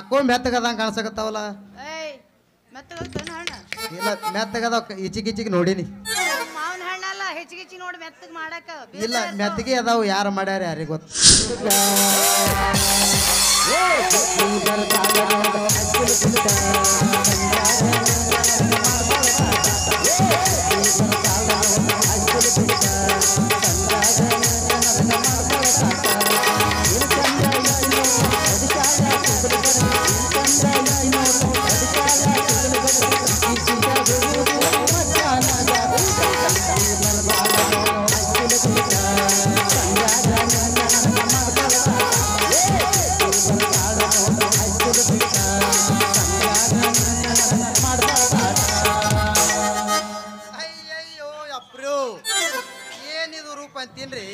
ಯಾಕೋ ಮೆತ್ತಗದಂಗೆ ಕಾಣಿಸಕತ್ತಾವಲ್ಲ ಏಯ್ ಮೆತ್ತಗಲ್ತನ ಹಣ್ಣ ಇಲ್ಲ ಮೆತ್ತಗದ ಈಚಿಗೆ ಈಚಿಗೆ ನೋಡೀನಿ ಮಾವಿನ ಹಣ್ಣಲ್ಲ ಹೆಚ್ಚಿಗಿಚ್ಚಿ ನೋಡಿ ಮೆತ್ತಗ್ ಮಾಡಾಕ ಇಲ್ಲ ಮೆತ್ತಗೆ ಅದಾವು ಯಾರು ಮಾಡ್ಯಾರ ಯಾರಿಗೆ ಗೊತ್ತು ಅಯ್ಯಯ್ಯೋ ಅಪ್ರು ಏನಿದು ರೂಪ ಅಂತೀನ್ರಿ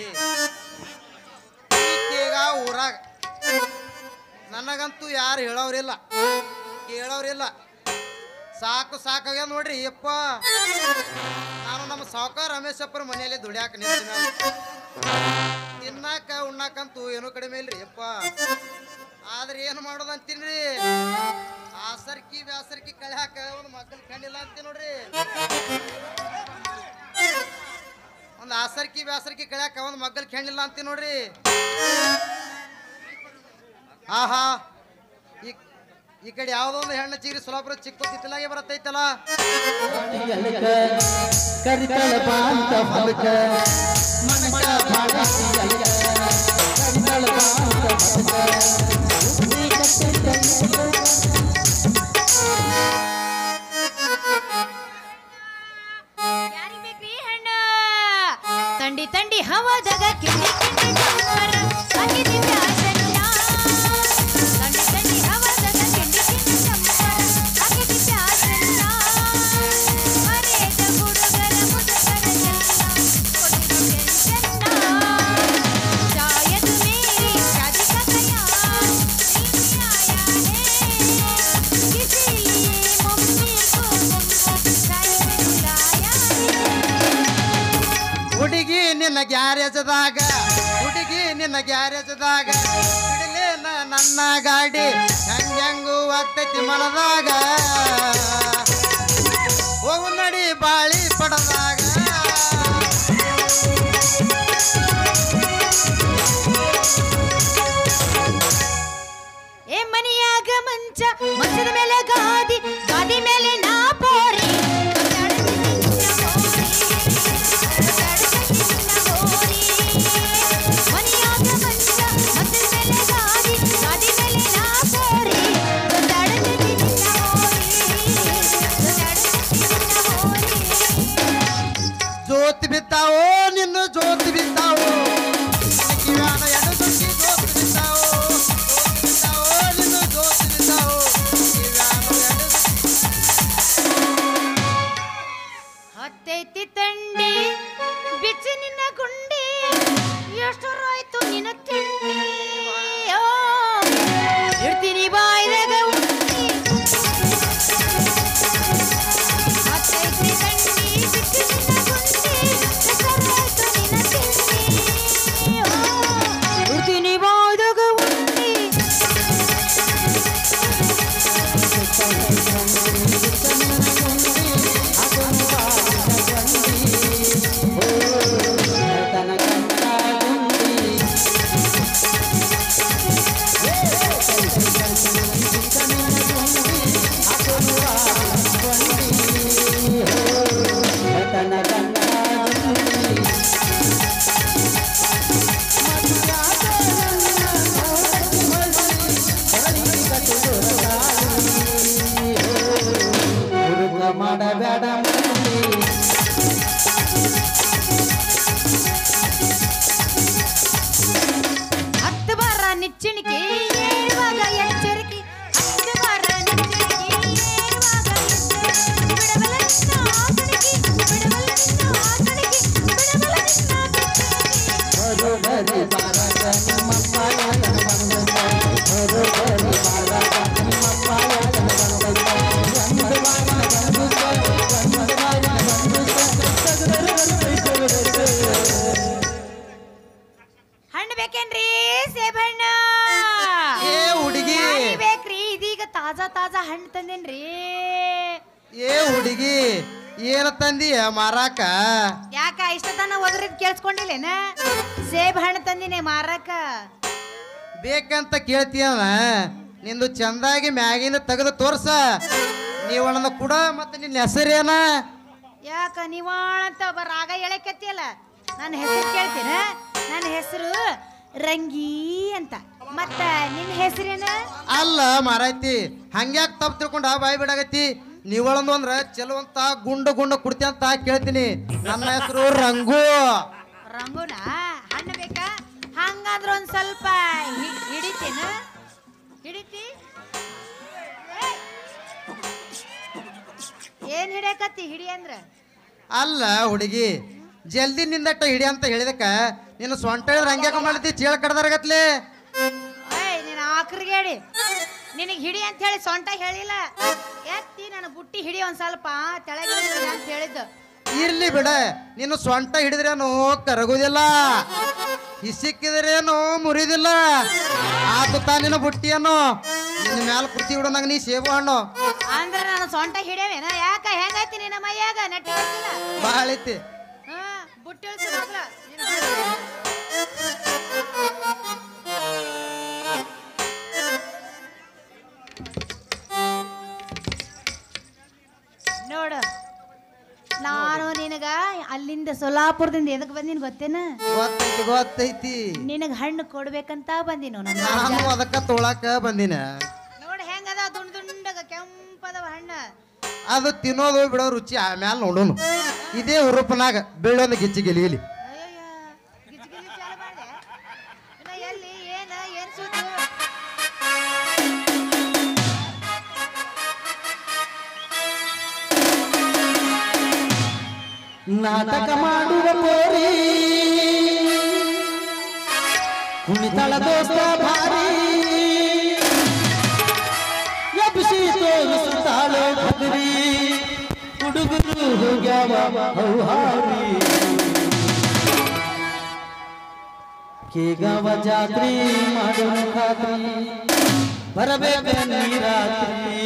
ಈಕೀಗ ಊರಾಗ ನನಗಂತೂ ಯಾರು ಹೇಳೋರಿಲ್ಲ ಕೇಳೋರಿಲ್ಲ ಸಾಕು ಸಾಕಾಗ್ಯದ ನೋಡ್ರಿ ಯಪ್ಪ ನಾನು ನಮ್ಮ ಸಾವುಕಾರ ರಮೇಶಪ್ಪರ ಮನೆಯಲ್ಲಿ ದುಡ್ಯಾಕ ನಿಂತೀನಿ ತಿನ್ನಾಕ ಉಣ್ಣಾಕಂತೂ ಏನೂ ಕಡಿಮೆ ಇಲ್ರಿ ಯಪ್ಪ ಆದ್ರೆ ಏನು ಮಾಡೋದು ಅಂತೀನ್ರಿ ಆಸರ್ಕಿ ಬ್ಯಾಸರ್ಕಿ ಕಳ್ಯಾಕ ಒಂದು ಮಕ್ಕಳು ಕಂಡಿಲ್ಲ ಅಂತೀನಿ ನೋಡ್ರಿ ಒಂದು ಆಸರ್ಕಿ ಬ್ಯಾಸರ್ಕಿ ಕಳ್ಯಾಕ ಒಂದು ಮಗ್ಗಲ್ ಕೆಣ್ಣಿಲ್ಲ ಅಂತೀನಿ ನೋಡ್ರಿ ಆಹಾ ಈ ಈ ಕಡೆ ಯಾವುದೋ ಒಂದು ಹೆಣ್ಣು ಚೀರಿ ಸುಲಭ ಚಿಕ್ಕ ತಿತ್ತಲಾಗೆ ಬರತ್ತೈತಲ್ಲ ಕರಿತಳ ಬಾಂತ ಹೊಲಕ ಮನಕ ಬಾಳಸಿ ಅಲಕ ಕರಿತಳ ಬಾಂತ ಹೊಲಕ ನೀ ಕಟ್ಟಿದ್ದ ಯಾರಿಗ್ ಬೇಕ್ರಿ ಹಣ್ಣ ತಂಡಿ ತಂಡಿ ಹವಾದಾಗ ಕಿಂಡಿ ಕಿಂಡಿ ಡಂಬರ ಹಾಕಿದೀವಿ ಆಸನ್ನ ತಂಡಿ ತಂಡಿ ಹವಾದಾಗ ಕಿಂಡಿ ಕಿಂಡಿ ಡಂಬರ ಹಾಕಿದೀವಿ ಆಸನ್ನ ಮರೆಯದ ಹುಡುಗರ ಮುದುಕರ ಎಲ್ಲ ಕೊಟ್ಟಿರೋ ಟೆನ್ಷನ್ನ ಶಾಯದ್ ಮೇರಿ ಶಾದಿ ಕಾ ಕಯಾಲ್ नहीं आया है किसी मम्मी को तुमको घर में बुलाया है ಹುಡುಗಿ ನಿನ್ನ ಗ್ಯಾರೇಜದಾಗ ಹುಡುಗಿ ನಿನ್ನ ಗ್ಯಾರೇಜದಾಗ ಬಿಡಲೇನ ನನ್ನ ಗಾಡಿ ಹೆಂಗೆಂಗು ಆಗ್ತೈತಿ ಮನದಾಗ ಹೋಗು ನಡಿ ಬಾಳಿ ಪಡದಾಗ ಏ ಮನಿಯಾಗ ಮಂಚ ಮಂಚದ ಮೇಲೆ ಗಾದಿ ಗಾದಿ ಮೇಲೆ ನಾ ಪೋರಿ ಮನಿಯಾಗ ಮಂಚ ಮಂಚದ ಮೇಲೆ ಗಾದಿ ಗಾದಿ ಮೇಲೆ ನಾ ಪೋರಿ ಜೋತ್ ಬಿದ್ದಾವೋ ನಿನ್ನ ಜೋತ್ ಬಿದ್ದಾವೋ ಕಿವ್ಯಾನ ಎಡು ಸುತ್ತಿ ಜೋತ್ ಬಿದ್ದಾವೋ ಜೋತ್ ಬಿದ್ದಾವೋ ನಿನ್ನ ಜೋತ್ ಬಿದ್ದಾವೋ ಕಿವ್ಯಾನ ಎಡು ಹತ್ತೈತಿ ತಂಡಿ ಬಿಚ್ಚಿ ನಿನ್ನ ಗುಂಡಿ ಎಷ್ಟರಾಯ್ತು ನಿನ್ನ ತಿಂಡಿ ಓ, ಇಡ್ತೀನಿ ಬಾಯ್ದಾಗ ಉಂಡಿ ಹತ್ತೈತಿ ತಂಡಿ ಬಿಚ್ಚಿ ನಿನ್ನ ಗುಂಡಿ ಎಷ್ಟರಾಯ್ತು ನಿನ್ನ ತಿಂಡಿ ಓ, ಇಡ್ತೀನಿ ಬಾಯ್ದಾಗ ಉಂಡಿ ತನ ಕಂಡ ಗುಂಡಿ ತನ ಕಂಡ ಗುಂಡಿ ಹುಡುಗ ಮಾಡಬೇಡ ಮಂದಿ ಹತ್ತು ಬಾರ ನಿಚ್ಚಣಿಕೆ ಏಳುವಾಗ ಎಚ್ಚರಿಕೆ ತಾಜಾ ತಾಜಾ ಹಣ್ಣು ತಂದೇನ್ರಿ ಏ ಹುಡುಗಿ ಏನ ತಂದಿ ಮಾರಾಕ ಯಾಕ ಇಷ್ಟ ತನ ಒದರಿದ್ ಕೇಳಿಸ್ಕೊಂಡಿಲ್ಲೇನ ಸೇಬ್ ಹಣ್ಣು ತಂದಿನಿ ಮಾರಕ ಬೇಕಂತ ಕೇಳ್ತೀಯನ ನಿಂದು ಚಂದಾಗಿ ಮ್ಯಾಗಿಂದ ತೆಗೆದು ತೋರ್ಸ ನೀವಣ್ಣನ ಕೂಡ ಮತ್ತೆ ನಿನ್ನ ಹೆಸರೇನ ಯಾಕ ನಿವಾಳ ಅಂತ ಒಬ್ಬ ರಾಗ ಹೇಳಕತ್ತಿಯಲ್ಲ ನನ್ನ ಹೆಸರು ಕೇಳ್ತೀನ ನನ್ನ ಹೆಸರು ರಂಗಿ ಅಂತ ಮತ್ತ ನಿನ್ನ ಹೆಸರೇನ ಅಲ್ಲ ಮಾರಾಯ್ತಿ ಹಂಗ್ಯಾಕ್ ತಪ್ಪು ತಿಳ್ಕೊಂಡ ಬಾಯಿ ಬಿಡಾಗತ್ತಿ ನೀವಳಂದು ಅಂದ್ರ ಚಲೋ ಅಂತ ಗುಂಡು ಗುಂಡು ಕುಡ್ತಿ ಅಂತ ಕೇಳ್ತೀನಿ ನನ್ನ ಹೆಸರು ರಂಗು ರಂಗುನ ಹಣ್ಣು ಬೇಕಾ ಹಂಗಾದ್ರ ಒಂದ್ ಸ್ವಲ್ಪ ಹಿ- ಹಿಡಿತೀನ ಹಿಡಿತಿ ಏಯ್! ಏನ್ ಹಿಡಿಯಕತ್ತಿ ಹಿಡಿ ಅಂದ್ರ ಅಲ್ಲ ಹುಡುಗಿ ಜಲ್ದಿ ನಿಂದಟ್ಟ ಹಿಡಿ ಅಂತ ಹೇಳಿದಕ್ಕ ನೀನು ಸೊಂಟ ಹೇಳಿದ್ರೆ ಹಂಗ್ಯಾಕ ಮಾಡ್ತಿ ಚೇಳ ಕಡ್ದಾರಗತ್ಲೆ ಏಯ್ ನೀನು ಆಕ್ರಿಗೆ ಹೇಳಿ ನಿನಗೆ ಹಿಡಿ ಅಂತ ಹೇಳಿ ಸೊಂಟ ಹೇಳಿಲ್ಲ ಎತ್ತಿ ನನ್ನ ಬುಟ್ಟಿ ಹಿಡಿ ಒಂದ್ ಸ್ವಲ್ಪ ತೆಳಗೆ ಇಳಿಸ್ತೀನಿ ಅಂತ ಹೇಳಿದ್ದು ಇರ್ಲಿ ಬಿಡ ನೀನು ಸೊಂಟ ಹಿಡಿದ್ರೇನು ಕರಗುದಿಲ್ಲ ಹಿಸಿಕ್ಕಿದ್ರೇನು ಮುರಿದಿಲ್ಲ ಆತು ತಾ ನಿನ್ನ ಬುಟ್ಟಿಯನ್ನು ನಿನ್ನ ಮ್ಯಾಲ ಕುರ್ತಿ ಬಿಡು ನಂಗೆ ನೀ ಸೇಬು ಹಣ್ಣು ಅಂದ್ರೆ ನಾನು ಸೊಂಟ ಹಿಡಿಯವೇನ ಯಾಕ ಹೆಂಗೈತಿ ನಿನ್ನ ಮೈಯಾಗ ನೆಟ್ಟಿ ಗೊತ್ತಿಲ್ಲ ಭಾಳ ಐತಿ ಹಾ ಬುಟ್ಟಿ ಇಳಿಸು ಮೊದ್ಲು. ನೀನು ಹಿಡಿ. ನೋಡು ನಾನು ನಿನಗ ಅಲ್ಲಿಂದ ಸೊಲ್ಲಾಪುರದಿಂದ ಎದಕ್ ಬಂದಿನ ಗೊತ್ತೇನ ಗೊತ್ತೈತಿ ಗೊತ್ತೈತಿ ನಿನಗ ಹಣ್ಣು ಕೊಡ್ಬೇಕಂತ ಬಂದಿನ ನನ್ನ ನಾನು ಅದಕ್ಕ ತೊಳಕ ಬಂದಿನ ನೋಡು ಹೆಂಗದ ದುಂಡ್ ದುಂಡಗ ಕೆಂಪದವ ಹಣ್ಣ ಅದು ತಿನ್ನೋದು ಬಿಡೋ ರುಚಿ ಆಮ್ಯಾಲ ನೋಡೋನು ಇದೇ ಹುರುಪನಾಗ ಬೀಳೊಂದು ಗಿಚ್ಚಿ ಗೆಲಿಲಿ ಅಯ್ಯಯ್ಯ, ಗಿಜಿ ಗಿಜಿ ಚಾಲು ಮಾಡ್ದೆ? ಇನ್ನ ಎಲ್ಲಿ ಏನ ಏನ್ ಸುದ್ದಿ ನಾಟಕ ಮಾಡುವ ಕೋರಿ ಕುಣಿತಳ ದೋಸ್ತ ಭಾರಿ ಎಬ್ಬಿಸಿ ತೋರಿಸುತ್ತಾಳೆ ಭದ್ರಿ ಹುಡುಗರು ಹೋಗ್ಯಾವ ಹೌಹಾರಿ ಕೇಗವ ಜಾತ್ರೆ ಮಾಡೋಣ ಖಾತ್ರಿ ಬರಬೇಕ ನೀರಾತ್ರಿ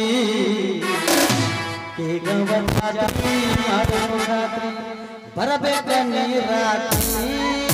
ಕೇಗವ ಜಾತ್ರೆ ಮಾಡೋಣ ಖಾತ್ರಿ ಬರಬೇಕ ನೀರಾತ್ರಿ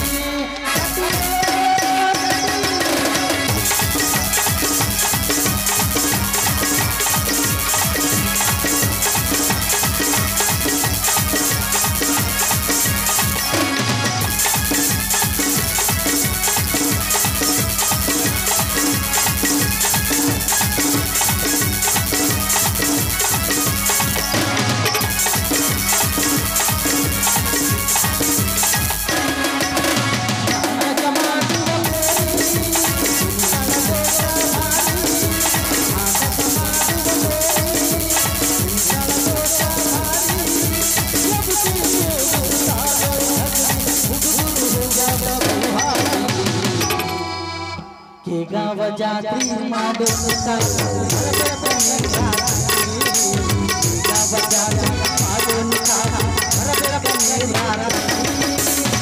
ನಾಟಕ ಮಾಡುವ ಕೇಗಾವ ಜಾತ್ರಿ ಮಾಡೋಣ ಕೇಗಾವ ಜಾತ್ರಿ ಮಾಡೋಣ ಬರಬೇಕ ನೀರಾತ್ರಿ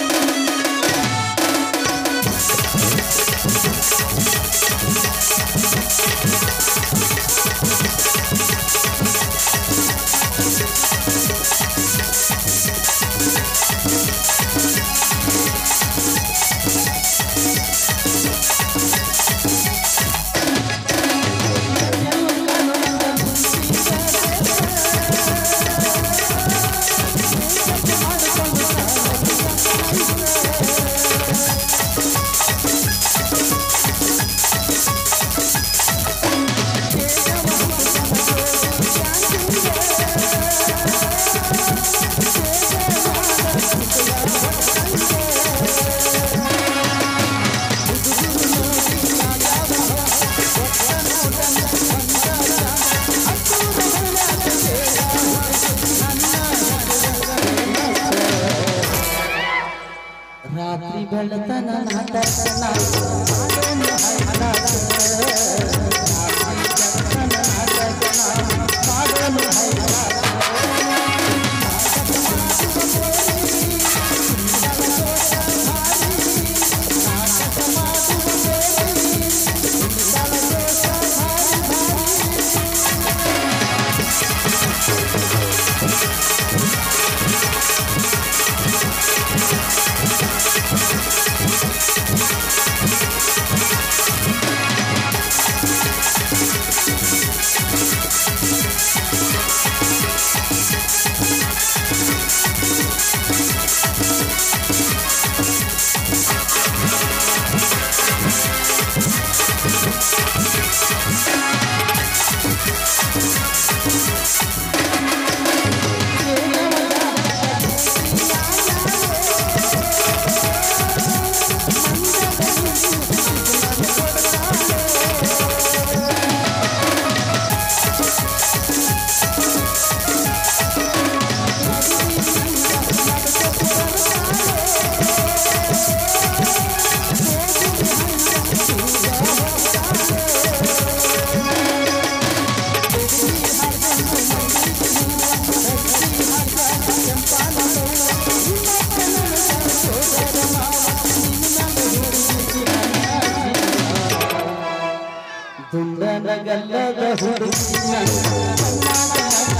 ¡Ay, ಬೆಳತನ ನಾಟಕ ಮಾಡೋನು ಹೈರಾಣ. ರಾತ್ರಿ ಬೆಳತನ ನಾಟಕ ಮಾಡೋನು ಹೈರಾಣ. ದುಂಡನ ಗಲ್ಲದ ಹುಡುಗಿ ನನ್ನ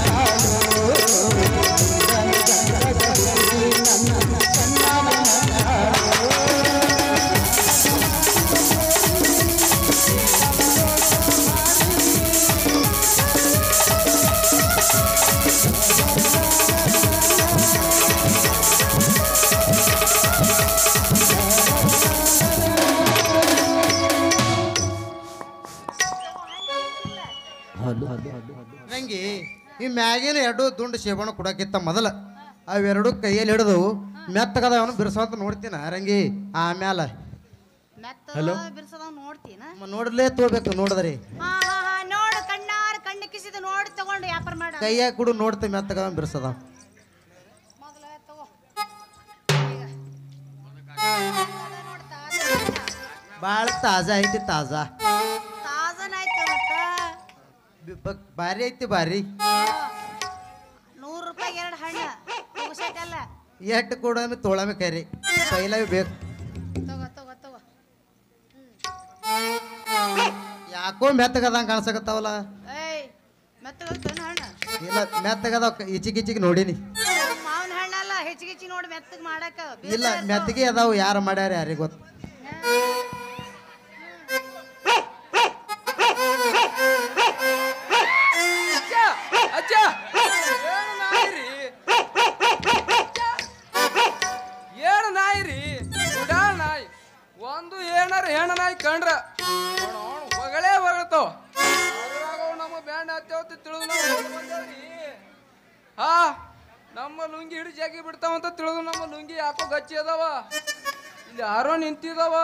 ನಂಗೆ ಈ ಮ್ಯಾಗಿನ ಎರಡು ದುಂಡು ಸೇಬಣ್ಣ ಕೊಡಕ್ಕಿತ್ತ ಮೊದಲ ಅವೆರಡು ಕೈಯಲ್ಲಿ ಹಿಡಿದು ಮೆತ್ತಗದವನು ಬಿರ್ಸಂತ ನೋಡ್ತೀನ ರಂಗಿ ಆಮ್ಯಾಲ ಮೆತ್ತ ಬಿರ್ಸದ ನೋಡ್ತೀನ ಮ ನೋಡ್ಲೇ ತಗೋಬೇಕು ನೋಡಿದ್ರಿ ಹಾ ಹಾ ಹಾ ನೋಡು ಕಣ್ಣಾರ ಕಣ್ಣು ಕಿಸಿದು ನೋಡಿ ತಗೊಂಡು ವ್ಯಾಪಾರ ಮಾಡ ಕೈಯಾಗ ಕೂಡ ನೋಡ್ತೀವಿ ಮೆತ್ತಗದ ಬಿರ್ಸದ ಮೊದಲ ತಗೋ ಈಗ. ನೋಡು, ತಾಜಾ ಐತಾ? ಭಾಳ ತಾಜಾ ಐತಿ ತಾಜಾ ತಾಜಾನಾಯ್ತು ಮತ್ತ ಬಿ- ಬ- ಭಾರಿ ಐತಿ ಭಾರಿ ನೂರು ರೂಪಾಯಿಗೆ ಎರಡು ಹಣ್ಣು ಮುಗಿಸೈತಲ್ಲ ಎಟ್ಟು ಕೂಡ ತೊಳಮೆ ಕರಿ ಪೈಲ ಬೇಕು ತಗೋ ತಗೋ ತಗೋ ಯಾಕೋ ಮೆತ್ತಗದಂಗೆ ಕಾಣಿಸಕತ್ತಾವಲ್ಲ ಏಯ್ ಮೆತ್ತಗೈತೇನು ಹಣ್ಣು ಇಲ್ಲ ಮೆತ್ತಗದ ಈಚಿಗೆ ಈಚಿಗೆ ನೋಡೀನಿ ಮಾವಿನ ಹಣ್ಣಲ್ಲ ಹೆಚ್ಚಿಗೆ ನೋಡಿ ಮೆತ್ತಗೆ ಮಾಡಕ ಇಲ್ಲ ಮೆತ್ತಗೆ ಅದಾವು ಯಾರು ಮಾಡ್ಯಾರ ಯಾರಿಗೆ ಗೊತ್ತು ಅಜ್ಜ ಅಜ್ಜ ಏನು ನಾಯಿ ರೀ ಏನು ನಾಯಿ ರೀ ಉಡಾಳ ನಾಯಿ ಒಂದು ಏನಾರ ಹೆಣ್ಣ ನಾಯಿ ಕಂಡ್ರ ಅವ್ನು ಅವ್ನು ಹೊಗಳೇ ಹೊಗಳ್ತಾವ ಅದ್ರಾಗ ಅವ್ ನಮ್ಮ ಬ್ಯಾಂಡ್ ಹತ್ತೇವತ್ತ ತಿಳಿದು ನಾವು ಓಡ್ ಬಂದೇವ್ರಿ ಹಾ ನಮ್ಮ ಲುಂಗಿ ಹಿಡಿ ಜಾಗಿ ಬಿಡ್ತಾವಂತ ತಿಳಿದು ನಮ್ಮ ಲುಂಗಿ ಯಾಕೋ ಗಚ್ಚಿ ಅದಾವ ಇಲ್ಲಿ ಯಾರೋ ನಿಂತಿದಾವ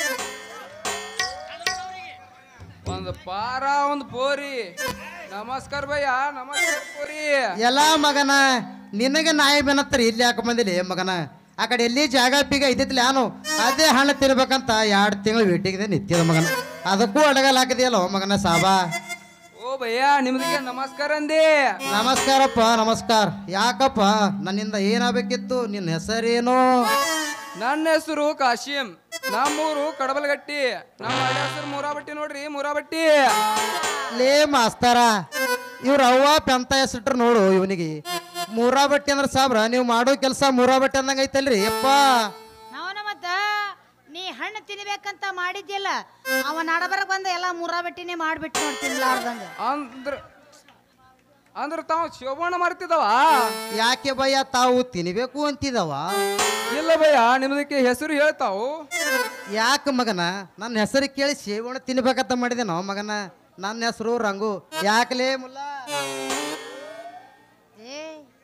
ಒಂದು ಪಾರ ಒಂದು ಪೋರಿ ನಮಸ್ಕಾರ ಭಯ್ಯ ನಮಸ್ಕಾರ ಪೋರಿ ಎಲ್ಲ ಮಗನ ನಿನಗೆ ನಾಯಿ ಬೆನ್ನತ್ತರ ಇಲ್ಲಿ ಯಾಕೆ ಬಂದಿಲ್ಲ ಏ ಮಗನ ಆ ಕಡೆ ಎಲ್ಲಿ ಜಾಗ ಪೀಗ ಇದ್ದಿತ್ತಿಲ್ಲ ನಾನು ಅದೇ ಹಣ್ಣು ತಿನ್ಬೇಕಂತ ಎರಡು ತಿಂಗಳು ವೇಟಿಗಿದೆ ನಿತ್ಯದ ಮಗನ ಅದಕ್ಕೂ ಅಡಗಲ್ ಹಾಕಿದೆಯಲ್ಲ ಮಗನ ಸಾಬಾ ಓ ಭಯ್ಯ ನಿಮ್ಗೆ ನಮಸ್ಕಾರ ಅಂದೆ ನಮಸ್ಕಾರಪ್ಪ ನಮಸ್ಕಾರ ಯಾಕಪ್ಪ ನನ್ನಿಂದ ಏನಾಗಬೇಕಿತ್ತು ನಿನ್ನ ಹೆಸರೇನು ನನ್ನ ಹೆಸರು ಕಾಶಿಂ ನಮ್ಮೂರು ಕಡಬಲಗಟ್ಟಿ ನಮ್ಮ ಹಳ್ಳಿ ಹೆಸರು ಮೂರಾಬಟ್ಟಿ ನೋಡ್ರಿ ಮೂರಾಬಟ್ಟಿ ಲೇ ಮಾಸ್ತಾರ ಇವ್ರ ಅವ್ವ ಪೆಂತ ಹೆಸಟ್ರು ನೋಡು ಇವನಿಗೆ ಮೂರಾ ಬಟ್ಟೆ ಅಂದ್ರೆ ಸಾಬ್ರ ನೀವು ಮಾಡೋ ಕೆಲಸ ಮೂರಾ ಬಟ್ಟೆ ಅಂದಂಗೆ ಐತಲ್ರಿ ಯಪ್ಪ ನಾವನ ಮತ್ತ ನೀ ಹಣ್ಣು ತಿನ್ಬೇಕಂತ ಮಾಡಿದ್ಯಲ್ಲ ಅವ ನಡಬರ ಬಂದ ಎಲ್ಲ ಮೂರಾ ಬಟ್ಟಿನೇ ಮಾಡ್ಬಿಟ್ಟು ನೋಡ್ತಿನ್ಲಾರ್ದಂಗ ಅಂದ್ರ ಅಂದ್ರ ತಾವು ಶೋಭಣ ಮಾಡ್ತಿದವ ಯಾಕೆ ಭಯ ತಾವು ತಿನ್ಬೇಕು ಅಂತಿದವ ಇಲ್ಲ ಭಯ್ಯ ನಿಮ್ದಕ್ಕೆ ಹೆಸರು ಹೇಳ್ತಾವು ಯಾಕೆ ಮಗನ ನನ್ನ ಹೆಸರು ಕೇಳಿ ಸೇವಣ ತಿನ್ಬೇಕಂತ ಮಾಡಿದೆ ನಾವು ಮಗನ ನನ್ನ ಹೆಸರು ರಂಗು ಯಾಕಲೇ ಮುಲ್ಲ ಏ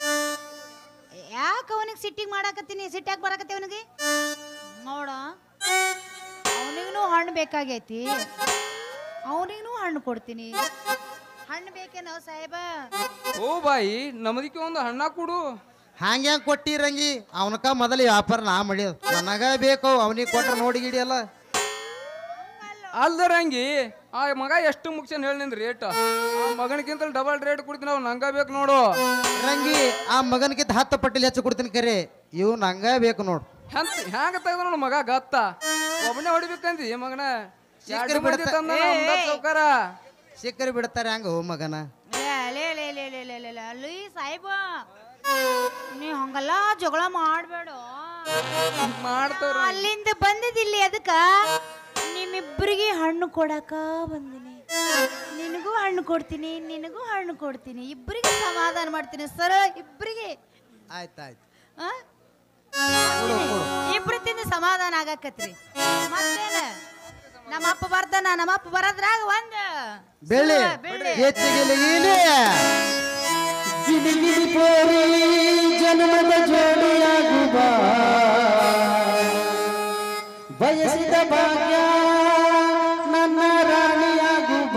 ಯಾಕೆ ಅವನಿಗೆ ಸಿಟ್ಟಿಗೆ ಮಾಡಾಕತ್ತೀನಿ ಸಿಟ್ಟಾಗಿ ಬರಾಕತ್ತಿ ಅವನಿಗೆ ನೋಡ ಅವನಿಗೂ ಹಣ್ಣು ಬೇಕಾಗೈತಿ ಅವನಿಗೂ ಹಣ್ಣು ಕೊಡ್ತೀನಿ ಹಣ್ಣು ಬೇಕೇನೋ ಸಾಹೇಬ ಓ ಬಾಯಿ ನಮ್ದಕ್ಕೆ ಒಂದು ಹಣ್ಣ ಕೊಡು ಹಂಗೆ ಹೆಂಗೆ ಕೊಟ್ಟಿರಂಗಿ ಅವನಕ ಮೊದಲು ವ್ಯಾಪಾರ ನಾ ಮಾಡಿಯೋದು ನನಗ ಬೇಕು ಅವನಿಗೆ ಕೊಟ್ರೆ ನೋಡಿ ಗಿಡಿಯಲ್ಲ ಅಲ್ದರಂಗಿ ಆ ಮಗ ಎಷ್ಟು ಮುಗ್ಸನ್ ಹೇಳಿ ನಿಂದ ರೇಟ್ ಆ ಮಗನಿಗಿಂತ ಡಬಲ್ ರೇಟ್ ಕೊಡ್ತೀನಿ ಅವ್ನು ನಂಗ ಬೇಕು ನೋಡು ರಂಗಿ ಆ ಮಗನಿಗಿಂತ ಹತ್ತು ಪಟ್ಟಿಲಿ ಹೆಚ್ಚು ಕೊಡ್ತೀನಿ ಕರೆ ಇವ್ ನಂಗ ಬೇಕು ನೋಡು ಹೆಂತ ಹ್ಯಾಂಗ ತೆಗ್ದ ನೋಡು ಮಗ ಗತ್ತ ಒಬ್ಬನೇ ಹೊಡಿಬೇಕಂದಿ ಈ ಮಗನ ಸಿಕ್ಕರ್ ಎರಡು ಮಂದಿ ಬಿಡ್ತಾ- ತಂದ ಒಂಬತ್ತು ಸೌಕಾರ ಸಿಕ್ಕರಿ ಬಿಡ್ತಾರೆ ಹಂಗ ಓ ಮಗನ ಲೇ ಲೇ ಲೇ ಲೇ ಲೇ ಲೇ ಲೇ ಲೇ ಅಲ್ಲಿ ಸಾಹೇಬ ನೀ ಹಂಗೆಲ್ಲ ಜಗಳ ಮಾಡಬೇಡ ಮಾಡ್ತವ್ರ ಅಲ್ಲಿಂದ ಬಂದಿದ್ದಿಲ್ಲಿ ಅದಕ್ಕ ನಿಮ್ಮಿಬ್ಬರಿಗೆ ಹಣ್ಣು ಕೊಡಕ ಬಂದಿನಿ ನಿನಗೂ ಹಣ್ಣು ಕೊಡ್ತೀನಿ ನಿನಗೂ ಹಣ್ಣು ಕೊಡ್ತೀನಿ ಇಬ್ಬರಿಗೆ ಸಮಾಧಾನ ಮಾಡ್ತೀನಿ ಸರ ಇಬ್ಬರಿಗೆ ಆಯ್ತು ಆಯ್ತು ಆ? ಇಬ್ರು ತಿಂದು ಸಮಾಧಾನ ಆಗಾಕತ್ರಿ ಮತ್ತೇನ ನಮ್ಮ ಅಪ್ಪ ಬರ್ತಾನ ನಮ್ಮ ಅಪ್ಪ ಬರೋದ್ರಾಗ ಒಂದ್ ಬೆಳ್ಳಿ ಸುಳ್ಳ ಬೆಳ್ಳಿ ಹೆಚ್ಚಿಗೆ ಗೀಲಿ ಗಿಲಿ ಗಿಲಿ ಪೋರಿ ಜನ್ಮದ ಜೋಡಿಯಾಗುವ ಬಯಸಿದ ಭಾಗ್ಯ ನನ್ನ ರಾಣಿಯಾಗುವ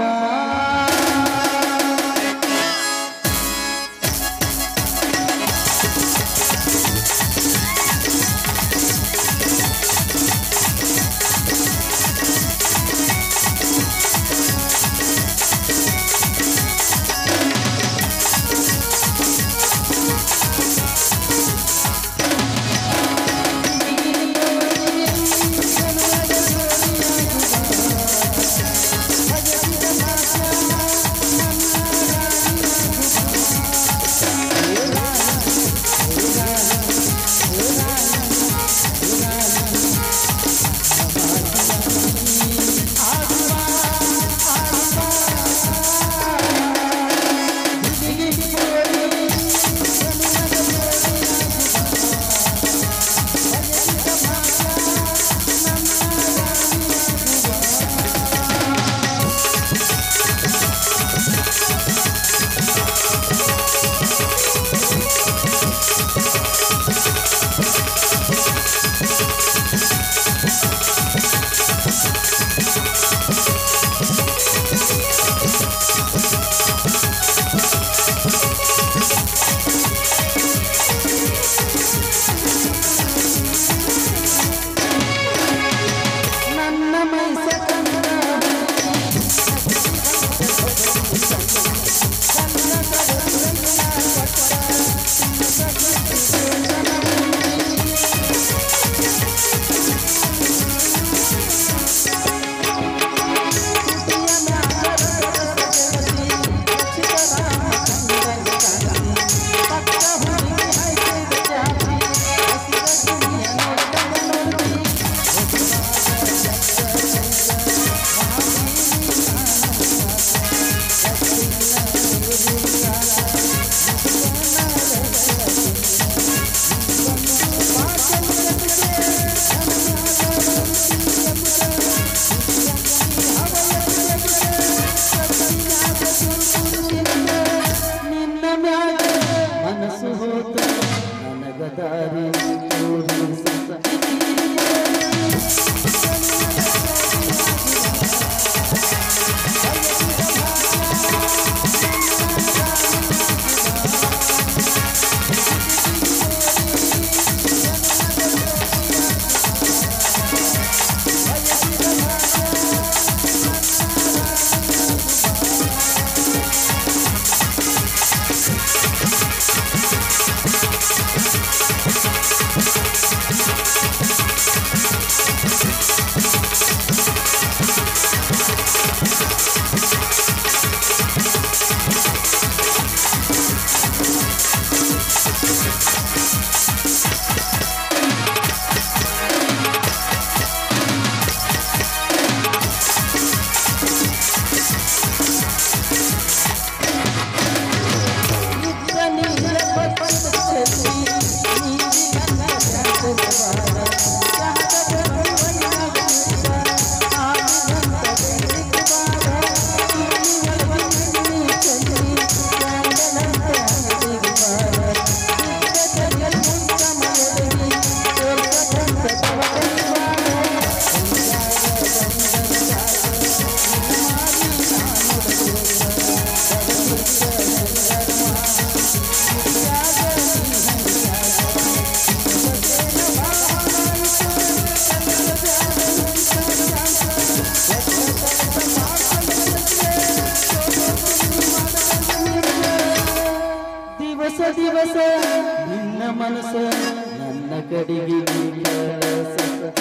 ದಿವಸ ನಿನ್ನ ಮನಸ್ಸ ನನ್ನ ಕಡೆಗೆ ನೀ ಕಳಸ.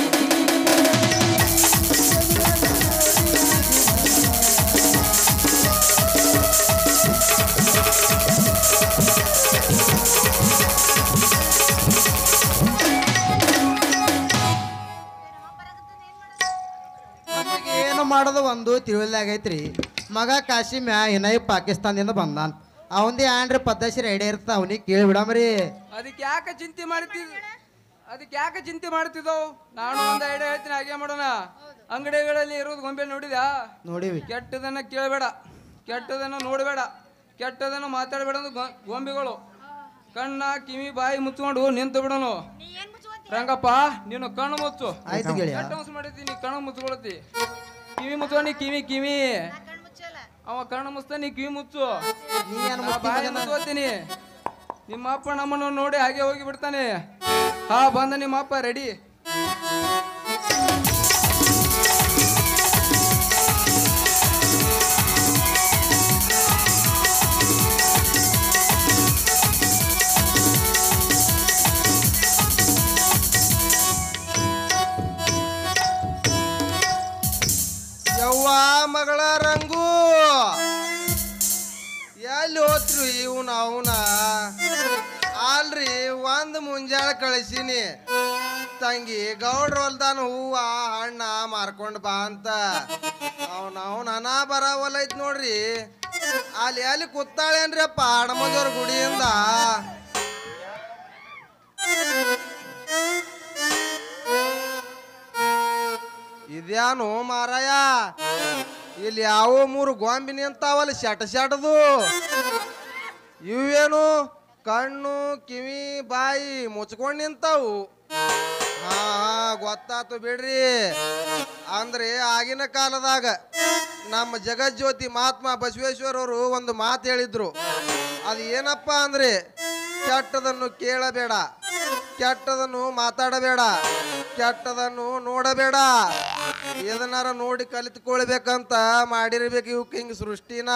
ನಮಗೆ ಏನು ಮಾಡೋದು ಒಂದು ತಿಳಿಲಾಗೈತ್ರಿ ಮಗ ಕಾಶಿಮ್ಯ ಹಿನೈ ಪಾಕಿಸ್ತಾನದಿಂದ ಬಂದಾನ ಅವಂದೇ ಆಂಡ್ರಿ ಪದ್ಧತಿ ರೆಡಿ ಇರ್ತ ಅವನಿಗೆ ಕೇಳಿ ಬಿಡಮ್ರಿ ಅದಕ್ಕೆ ಯಾಕೆ ಚಿಂತೆ ಮಾಡ್ತಿದ್ ಅದಕ್ಕೆ ಯಾಕೆ ಚಿಂತೆ ಮಾಡ್ತಿದ್ದವು ನಾನು ಒಂದು ಐಡಿಯಾ ಹೇಳ್ತೀನಿ ಹಾಗೆ ಮಾಡೋಣ ಅಂಗಡಿಗಳಲ್ಲಿ ಇರೋದು ಗೊಂಬೆ ನೋಡಿದ್ಯಾ ನೋಡಿವಿ ಕೆಟ್ಟದನ್ನ ಕೇಳಬೇಡ ಕೆಟ್ಟದನ್ನ ನೋಡಬೇಡ ಕೆಟ್ಟದನ್ನ ಮಾತಾಡಬೇಡ ಅಂದ್ರೆ ಗೊ- ಗೊಂಬೆಗಳು ಕಣ್ಣ ಕಿವಿ ಬಾಯಿ ಮುಚ್ಕೊಂಡು ನಿಂತು ಬಿಡೋನು ರಂಗಪ್ಪ ನೀನು ಕಣ್ಣು ಮುಚ್ಚು ಆಯ್ತು ಗೆಳೆಯ ಕೆಟ್ಟ ಮನಸ್ಸು ಮಾಡಿದ್ದಿ ನೀ ಕಣ್ಣು ಮುಚ್ಕೊಳತಿ ಕಿವಿ ಮುಚ್ಕೊಂಡು ಕಿವಿ ಕಿವಿ ಅವ ಕಣ್ಣು ಮುಚ್ತಾ ನೀ ಕಿವಿ ಮುಚ್ಚು ನೀ ಏನು ನಾ ಬಾಯಿ ಮುಚ್ಕೋತೀನಿ ನಿಮ್ಮ ಅಪ್ಪ ನಮ್ಮನ್ನು ನೋಡಿ ಹಾಗೆ ಹೋಗಿ ಬಿಡ್ತಾನೆ ಹಾ ಬಂದ ನಿಮ್ಮ ಅಪ್ಪ ರೆಡಿ ಯವ್ವ ಮಗಳ ರಂಗು ಎಲ್ಲಿ ಹೋತ್ರಿ ಇವನ ಅವನ ಅಲ್ರಿ ಒಂದ್ ಮುಂಜಾಳೆ ಕಳಿಸೀನಿ ತಂಗಿ ಗೌಡ್ರ ಹೊಲ್ದಾನ ಹೂವ ಹಣ್ಣ ಮಾರ್ಕೊಂಡ್ ಬಾ ಅಂತ ಅವನ ಅವನ ಹಣ ಬರವಲ್ಲೈತ್ ನೋಡ್ರಿ ಅಲ್ಲಿ ಎಲ್ಲಿ ಕೂತಾಳೇನ್ರಿ ಅಪ್ಪ ಹಣಮಂಜೋರ್ ಗುಡಿಯಿಂದ ಇದ್ಯಾನು ಮಾರಾಯ ಇಲ್ಲಿ ಯಾವ ಮೂರು ಗೊಂಬಿ ನಿಂತಾವಲ್ಲ ಶಟ ಶಟದು ಇವೇನು ಕಣ್ಣು ಕಿವಿ ಬಾಯಿ ಮುಚ್ಕೊಂಡು ನಿಂತಾವು ಹಾ ಗೊತ್ತಾತು ಬಿಡ್ರಿ ಅಂದ್ರೆ ಆಗಿನ ಕಾಲದಾಗ ನಮ್ಮ ಜಗಜ್ಯೋತಿ ಮಹಾತ್ಮ ಬಸವೇಶ್ವರವರು ಒಂದು ಮಾತು ಹೇಳಿದ್ರು ಅದು ಏನಪ್ಪ ಅಂದ್ರೆ ಕೆಟ್ಟದನ್ನು ಕೇಳಬೇಡ ಕೆಟ್ಟದನ್ನು ಮಾತಾಡಬೇಡ ಕೆಟ್ಟದನ್ನು ನೋಡಬೇಡ ಇದನ್ನಾರ ನೋಡಿ ಕಲಿತುಕೊಳ್ಬೇಕಂತ ಮಾಡಿರ್ಬೇಕು ಇವಕ್ಕೆ ಹಿಂಗೆ ಸೃಷ್ಟಿನ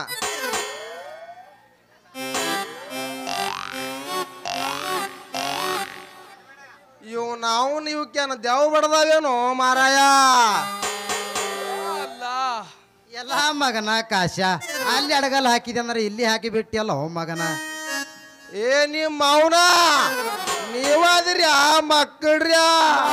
ಇವು ನಾವು ನೀವು ಕ್ಯಾನ ದೇವ್ ಬಡದಾವೇನೋ ಮಾರಾಯ ಅಲ್ಲ ಎಲ್ಲ ಮಗನ ಕಾಶ ಅಲ್ಲಿ ಅಡಗಲ್ ಹಾಕಿದೆ ಅಂದ್ರೆ ಇಲ್ಲಿ ಹಾಕಿ ಬಿಟ್ಟಿಯಲ್ಲ ಓ ಮಗನ ಏ ನಿಮ್ಮ ಮೌನ ನೀವಾದಿರಿ ಆ ಮಕ್ಕಳ್ರ್ಯಾ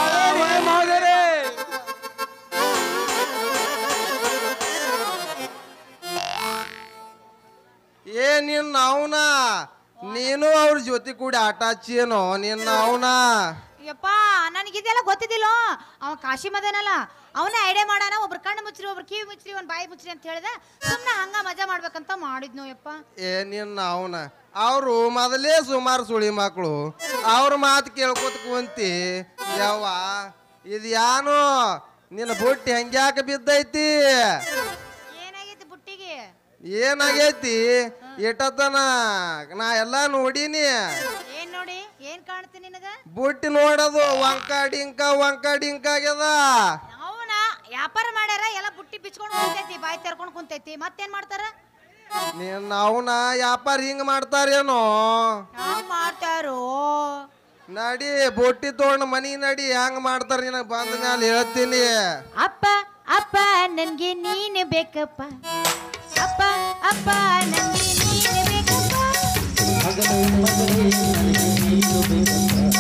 ಏ ನಿನ್ನ ಅವನ ನೀನು ಅವ್ರ ಜೊತೆ ಕೂಡಿ ಆಟ ಹಚ್ಚಿಯೇನೋ ನಿನ್ನ ಅವನ ಯಪ್ಪ ನನಗಿದೆಲ್ಲ ಗೊತ್ತಿದ್ದಿಲ್ಲ ಅವ ಕಾಶಿ ಮದನಲ್ಲ ಅವನೇ ಐಡಿಯಾ ಮಾಡಾನ ಒಬ್ರು ಕಣ್ಣು ಮುಚ್ಚ್ರಿ ಒಬ್ರು ಕಿವಿ ಮುಚ್ಚ್ರಿ ಒಂದ್ ಬಾಯಿ ಮುಚ್ಚ್ರಿ ಅಂತ ಹೇಳ್ದ ಸುಮ್ಮನೆ ಹಂಗ ಮಜಾ ಮಾಡ್ಬೇಕಂತ ಮಾಡಿದ್ನು ಯಪ್ಪ ಏ ನಿನ್ನ ಅವನ ಅವರು ಮೊದಲೇ ಸುಮಾರು ಸುಳಿ ಮಕ್ಕಳು ಅವ್ರ ಮಾತು ಕೇಳ್ಕೊತ ಕುಂತಿ ಯವ್ವ ಇದು ಯಾನು ನಿನ್ನ ಬುಟ್ಟಿ ಹೆಂಗ್ಯಾಕ ಬಿದ್ದೈತಿ ಏನಾಗೈತಿ ಬುಟ್ಟಿಗೆ ಏನಾಗೈತಿ ಇಟ್ಟತನ ನಾ ಎಲ್ಲ ನೋಡೀನಿ ಏನ್ ನೋಡಿ ಏನ್ ಕಾಣ್ತೀನಿ ನಿನಗ ಬುಟ್ಟಿ ನೋಡೋದು ವಂಕ ಡಿಂಕ ವಂಕ ಡಿಂಕ ಆಗ್ಯದ ಅವನ ವ್ಯಾಪಾರ ಮಾಡ್ಯಾರ ಎಲ್ಲ ಬುಟ್ಟಿ ಬಿಚ್ಕೊಂಡು ಕುಂತೈತಿ ಬಾಯಿ ತೆರ್ಕೊಂಡು ಕುಂತೈತಿ ಮತ್ತೇನ್ ಮಾಡ್ತಾರ ನಿನ್ನ ಅವನ ವ್ಯಾಪಾರ ಹಿಂಗ್ ಮಾಡ್ತಾರೇನೋ ಹ್ಯಾಂಗ್ ಮಾಡ್ತಾರೋ ನಡಿ ಬುಟ್ಟಿ ತೊಗೊಂಡು ಮನಿ ನಡಿ ಹೆಂಗ್ ಮಾಡ್ತಾರ ನಿನಗೆ ಬಂದ ಮ್ಯಾಲ ಹೇಳ್ತೀನಿ ಅಪ್ಪ ಅಪ್ಪ ನನ್ಗೆ ನೀನು ಬೇಕಪ್ಪ ಅಪ್ಪ ಅಪ್ಪ ನನ್ಗೆ ನೀನು ಬೇಕಪ್ಪ ಮಗನೇ ಮಗನೇ ನನಗೆ ನೀನು ಬೇಕಪ್ಪ.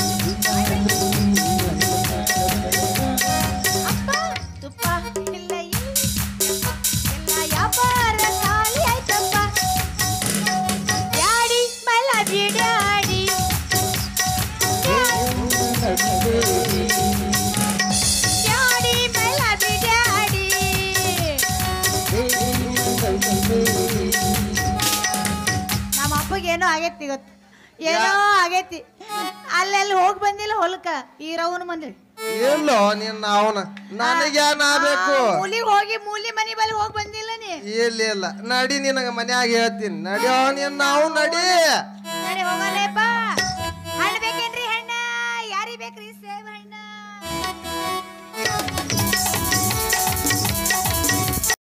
ಅಪ್ಪ ತುಪ್ಪ ಇಲ್ಲ ಇಲ್ಲ ಎಲ್ಲ ವ್ಯಾಪಾರ ಖಾಲಿ ಆಯ್ತಪ್ಪ daddy my love you daddy daddy my love you daddy ನಮ್ಮ ಅಪ್ಪಗೆ ಏನೋ ಆಗೈತಿ ಗೊತ್ತು ಏನೋ ಆಗೈತಿ ಅಲ್ಲೆಲ್ಲಿ ಹೋಗಿ ಬಂದಿಲ್ಲ ಹೊಲಕ್ಕ ಈ ರವನ ಮಂದಿ ಇಲ್ಲೋ ನಿನ್ನ ಅವನ ನನಗೆ ಬೇಕು ಮೂಲಿಗೆ ಹೋಗಿ ಮೂಲಿ ಮನಿ ಬಲ್ಲಿ ಹೋಗಿ ಬಂದಿಲ್ಲ ನೀ ಇಲ್ಲ ಇಲ್ಲ ನಡಿ ನಿನಗ ಮನ್ಯಾಗ ಹೇಳ್ತೀನಿ ನಡಿಯೋ ನಿನ್ನ ಅವ್ ನಡಿ ನಡಿ ಹೋಗಲೇಪ್ಪ